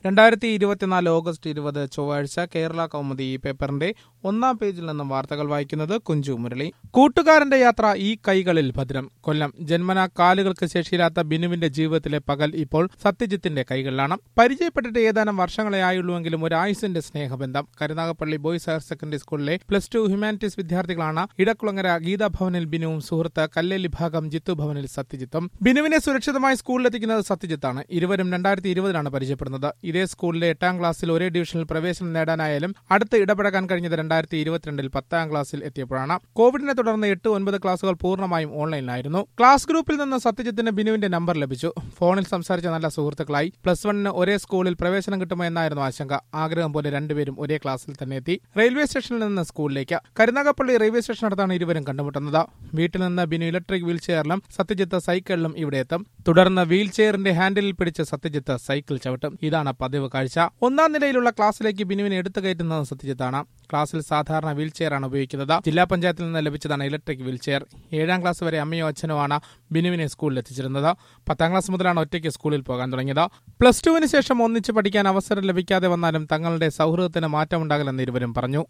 രണ്ടായിരത്തി ഇരുപത്തിനാല് ഓഗസ്റ്റ് ഇരുപത് ചൊവ്വാഴ്ച കേരള കൗമുദി ഈ പേപ്പറിന്റെ ഒന്നാം പേജിൽ നിന്നും വാർത്തകൾ വായിക്കുന്നത് കുഞ്ചു മുരളി കൂട്ടുകാരന്റെ യാത്ര ഈ കൈകളിൽ ഭദ്രം കൊല്ലം ജന്മനാ കാലുകൾക്ക് ശേഷിയില്ലാത്ത ബിനുവിന്റെ ജീവിതത്തിലെ പകൽ ഇപ്പോൾ സത്യജിത്തിന്റെ കൈകളിലാണ് പരിചയപ്പെട്ടിട്ട് ഏതാനും വർഷങ്ങളെ ആയുള്ളൂവെങ്കിലും ഒരു ആയുസിന്റെ സ്നേഹബന്ധം കരുനാഗപ്പള്ളി ബോയ്സ് ഹയർ സെക്കൻഡറി സ്കൂളിലെ പ്ലസ് ടു ഹ്യൂമാനിറ്റീസ് വിദ്യാർത്ഥികളാണ് ഇടക്കുളങ്ങര ഗീതാഭവനിൽ ബിനുവും സുഹൃത്ത് കല്ലേലി ഭാഗം ജിത്തു ഭവനിൽ സത്യജിത്തും ബിനുവിനെ സുരക്ഷിതമായി സ്കൂളിലെത്തിക്കുന്നത് സത്യജിത്താണ് ഇരുവരും രണ്ടായിരത്തി ഇരുപതിലാണ് പരിചയപ്പെടുന്നത് ഇതേ സ്കൂളിലെ എട്ടാം ക്ലാസ്സിൽ ഒരേ ഡിവിഷനിൽ പ്രവേശനം നേടാനായാലും അടുത്ത് ഇടപെടക്കാൻ കഴിഞ്ഞത് രണ്ടായിരത്തി ഇരുപത്തിരണ്ടിൽ പത്താം ക്ലാസ്സിൽ എത്തിയപ്പോഴാണ് കോവിഡിനെ തുടർന്ന് എട്ട് ഒൻപത് ക്ലാസുകൾ പൂർണ്ണമായും ഓൺലൈനിലായിരുന്നു ക്ലാസ് ഗ്രൂപ്പിൽ നിന്ന് സത്യജിത്തിന് ബിനുവിന്റെ നമ്പർ ലഭിച്ചു ഫോണിൽ സംസാരിച്ച നല്ല സുഹൃത്തുക്കളായി പ്ലസ് വണ്ണിന് ഒരേ സ്കൂളിൽ പ്രവേശനം കിട്ടുമോ എന്നായിരുന്നു ആശങ്ക ആഗ്രഹം പോലെ രണ്ടുപേരും ഒരേ ക്ലാസ്സിൽ തന്നെ എത്തി റെയിൽവേ സ്റ്റേഷനിൽ നിന്ന് സ്കൂളിലേക്ക് കരുനാഗപ്പള്ളി റെയിൽവേ സ്റ്റേഷൻ അടുത്താണ് ഇരുവരും കണ്ടുമുട്ടുന്നത് വീട്ടിൽ നിന്ന് ബിനു ഇലക്ട്രിക് വീൽ ചെയറിലും സത്യജിത്ത് സൈക്കിളിലും ഇവിടെ എത്തും തുടർന്ന് വീൽ ചെയറിന്റെ ഹാൻഡിലിൽ പിടിച്ച് സത്യജിത്ത് സൈക്കിൾ ചവിട്ടും ഇതാണ് പതിവ് കാഴ്ച ഒന്നാം നിലയിലുള്ള ക്ലാസ്സിലേക്ക് ബിനുവിനെ എടുത്തു കയറ്റുന്നത് സത്യജിത്താണ് ക്ലാസ്സിൽ സാധാരണ വീൽ ചെയറാണ് ഉപയോഗിക്കുന്നത് ജില്ലാ പഞ്ചായത്തിൽ നിന്ന് ലഭിച്ചതാണ് ഇലക്ട്രിക് വീൽ ചെയർ ഏഴാം ക്ലാസ് വരെ അമ്മയോ അച്ഛനുമാണ് ബിനുവിനെ സ്കൂളിൽ എത്തിച്ചിരുന്നത് പത്താം ക്ലാസ് മുതലാണ് ഒറ്റയ്ക്ക് സ്കൂളിൽ പോകാൻ തുടങ്ങിയത് പ്ലസ് ടുവിന് ശേഷം ഒന്നിച്ച് പഠിക്കാൻ അവസരം ലഭിക്കാതെ വന്നാലും തങ്ങളുടെ സൗഹൃദത്തിന് മാറ്റമുണ്ടാകില്ലെന്ന് ഇരുവരും പറഞ്ഞു